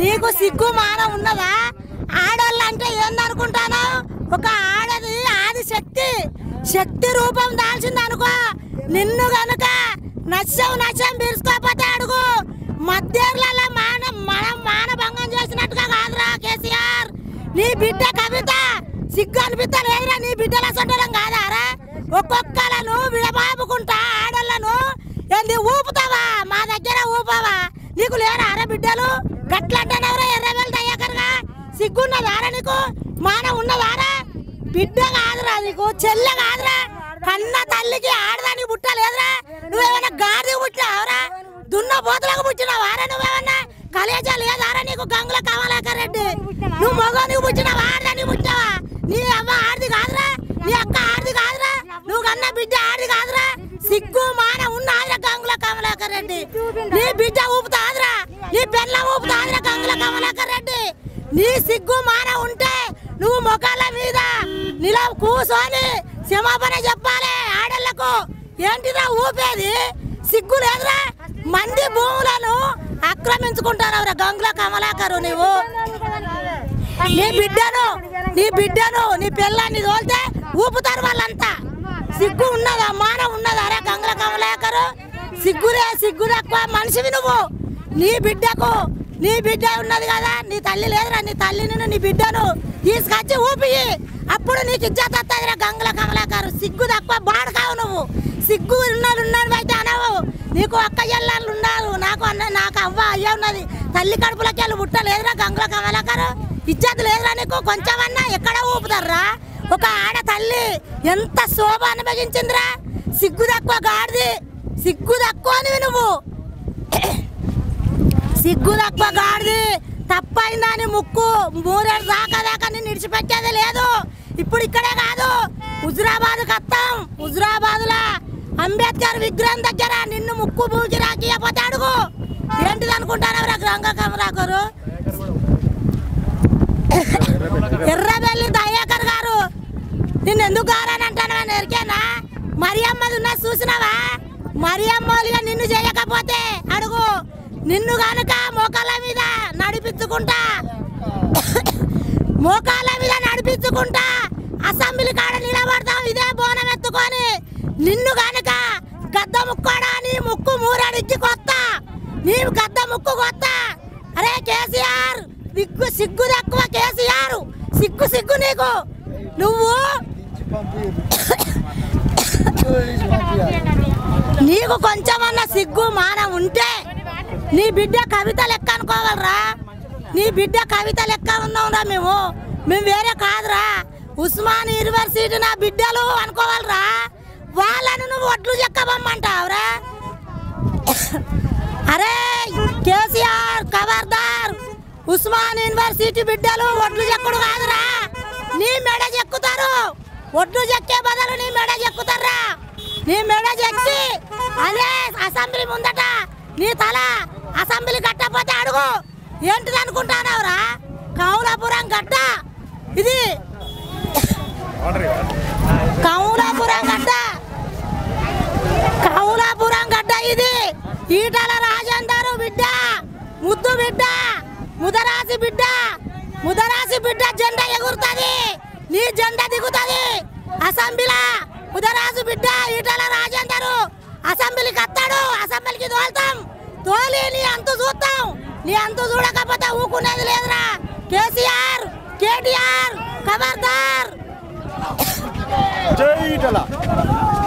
నీకు సిగ్గు మాన ఉన్నదా ఆడోళ్ళు అంటే ఏందనుకుంటాను ఒక ఆడది ఆది శక్తి శక్తి రూపం దాల్చింది అనుకో నిన్ను గనుక నచ్చవు నచ్చం పిలుచుకోకపోతే అడుగు మధ్యర్లలో మాన మనం మానభంగం చేసినట్టుగా కాదురా కేసీఆర్ నీ బిడ్డ కవిత సిగ్గు అనిపిస్తా లేదురా నీ బిడ్డల సొంటలం కాదారా ఒక్కొక్కలను విడబాపుకుంటా ఆడోళ్ళను ఏంది ఊపుతావా మా దగ్గర ఊపావా నీకు లేరా అర బిడ్డలు గట్లంటానవరా ఎర్రబెల్లి అయ్యాకరుగా సిగ్గున్నదారా నీకు మాన ఉన్నదారా బిడ్డ కాదురా నీకు చెల్లె కాదురా కన్న తల్లికి ఆడదానికి పుట్టలేదురా నువ్వేమన్నా గాడికి పుట్టినావురా దున్న పోతులకు పుట్టినావారా నువ్వేమన్నా కలేజా లేదారా నీకు గంగుల కమలాకర్ రెడ్డి నువ్వు మగోనికి పుట్టినావా ఆడదానికి పుట్టావా నీ అవ్వ ఆడిది కాదురా నీ అక్క ఆడిది కాదురా నువ్వు కన్న బిడ్డ ఆడిది కాదురా సిగ్గు మాన ఉన్నాదిరా గంగుల కమలాకర్ రెడ్డి నీ బిడ్డ ఊపుతాదిరా నీ పెళ్ళ ఊపుతాదిరా గంగుల కమలాకర్ రెడ్డి నీ సిగ్గు మాన ఉంటే నువ్వు మొఖాల మీద నిలవ కూసోని క్షమాపణ చెప్పాలి ఆడళ్లకు ఏంటిరా ఊపేది సిగ్గు లేదురా మంది భూములను ఆక్రమించుకుంటానవరా గంగుల కమలాకరు నువ్వు నీ బిడ్డను నీ బిడ్డను నీ పిల్లాన్ని తోలితే ఊపుతారు వాళ్ళంతా సిగ్గు ఉన్నదా మాన ఉన్నదా రా గంగుల కమలాకరు సిగ్గురే సిగ్గు తక్కువ మనిషివి నువ్వు నీ బిడ్డకు నీ బిడ్డ ఉన్నది కదా నీ తల్లి లేదురా నీ తల్లిని నీ బిడ్డను తీసుకొచ్చి ఊపి అప్పుడు నీకు ఇజ్జత్ వస్తుందిరా గంగుల కమలాకారు సిగ్గు తక్కువ బాడకావు నువ్వు సిగ్గు ఉన్నాడు ఉన్నాడు అయితే అనవు నీకు అక్క చెల్లెళ్ళు ఉన్నారు నాకు అన్న నాకు అవ్వ అయ్య ఉన్నది తల్లి కడుపులకి వెళ్ళి పుట్టలేదురా గంగుల కమలాకారు ఇజ్జత్ లేదురా నీకు కొంచెమన్నా ఎక్కడ ఊపుతారా ఒక ఆడ తల్లి ఎంత శోభ అనుభవించిందిరా సిగ్గు తక్కువ గాడిది సిగ్గు తక్కువ అని నువ్వు సిగ్గు తక్కువ గాడిది తప్పైందని ముక్కు మూరేడు దాకా దాకా నిన్ను విడిచిపెట్టేది లేదు ఇప్పుడు ఇక్కడే కాదు హుజురాబాద్ కత్తాం హుజురాబాద్ లా అంబేద్కర్ విగ్రహం దగ్గర నిన్ను ముక్కు బూకి రాకియపోతే అడుగు ఏంటిది అనుకుంటారా గంగ కమరాకరు ఎర్రబెల్లి దయాకర్ గారు నిన్ను ఎందుకు గారని అంటాను ఎరికేనా మరియమ్మది ఉన్న చూసినావా మరియమ్మలుగా నిన్ను చేయకపోతే అడుగు నిన్ను గనుక మోకాళ్ళ మీద నడిపించుకుంటా మోకాళ్ళ మీద నడిపించుకుంటా అసెంబ్లీ కాడ నిలబడతాం ఇదే బోనం ఎత్తుకొని నిన్ను గనుక గద్ద ముక్కోడా నీ ముక్కు మూరడికి కొత్త నీ గద్ద ముక్కు కొత్త అరే కేసీఆర్ సిగ్గు సిగ్గు తక్కువ కేసీఆర్ సిగ్గు సిగ్గు నీకు నువ్వు నీకు కొంచెమన్నా సిగ్గు మానం ఉంటే నీ బిడ్డ కవిత లెక్క అనుకోవాలరా నీ బిడ్డ కవిత లెక్క ఉన్నాంరా మేము మేము వేరే కాదురా ఉస్మాన్ యూనివర్సిటీ నా బిడ్డలు అనుకోవాలరా వాళ్ళను నువ్వు ఒట్లు చెక్కబమ్మంటావురా అరే కేసీఆర్ ఖబర్దార్ ఉస్మాన్ యూనివర్సిటీ బిడ్డలు ఒడ్లు చెక్కుడు కాదురా నీ మెడ చెక్కుతారు ఒడ్లు చెక్కే బదులు నీ మెడ చెక్కుతారా నీ మెడ చెక్కి అదే అసెంబ్లీ ముందట నీ తల అసెంబ్లీ కట్టకపోతే అడుగు ఏంటిది అనుకుంటానవరా కౌలాపురం గడ్డ ఇది కౌలాపురం గడ్డ కౌలాపురం గడ్డ ఇది ఈటల రాజేందర్ బిడ్డ ముద్దు బిడ్డ ముదరాసి బిడ్డ ముదరాసి బిడ్డ జెండా ఎగురుతుంది నీ జెండా దిగుతుంది అసెంబ్లీలా ముదరాజు బిడ్డ ఈటల రాజేందర్ అసెంబ్లీకి వస్తాడు అసెంబ్లీకి తోలుతాం తోలి నీ అంతు చూస్తాం నీ అంతు చూడకపోతే ఊకునేది లేదురా కేసీఆర్ కేటీఆర్ ఖబర్దార్ జై ఇటల